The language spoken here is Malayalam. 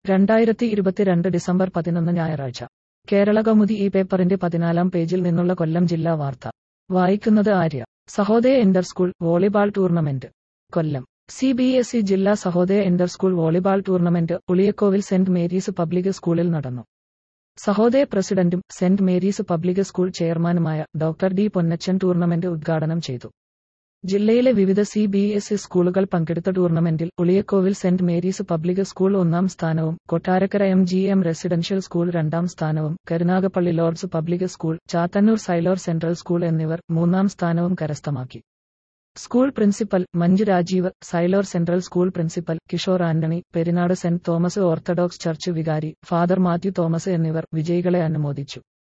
രണ്ടായിരത്തി ഇരുപത്തിരണ്ട് ഡിസംബർ പതിനൊന്ന് ഞായറാഴ്ച കേരള കൗമുദി ഈ പേപ്പറിന്റെ പതിനാലാം പേജിൽ നിന്നുള്ള കൊല്ലം ജില്ലാ വാർത്ത വായിക്കുന്നത് Arya Sahodaya inter school volleyball tournament Kollam C B S E ജില്ലാ Sahodaya inter school volleyball tournament Uliyakovil Saint Mary's public സ്കൂളിൽ നടന്നു സഹോദയ പ്രസിഡന്റും സെന്റ് മേരീസ് പബ്ലിക് സ്കൂൾ ചെയർമാനുമായ ഡോക്ടർ ഡി പൊന്നച്ചൻ ടൂർണമെന്റ് ഉദ്ഘാടനം ചെയ്തു ജില്ലയിലെ വിവിധ സി ബി എസ് ഇ സ്കൂളുകൾ പങ്കെടുത്ത ടൂർണമെന്റിൽ Uliyakovil Saint Mary's public school ഒന്നാം സ്ഥാനവും Kottarakkara M G M residential school രണ്ടാം സ്ഥാനവും Karunagappally Lords public school Chathannoor Xylor central school എന്നിവർ മൂന്നാം സ്ഥാനവും കരസ്ഥമാക്കി school principal Manju Rajeev Xylor central school principal Kishore Antony Perinad Saint Thomas orthodox church വികാരി ഫാദർ മാത്യു തോമസ് എന്നിവർ വിജയികളെ അനുമോദിച്ചു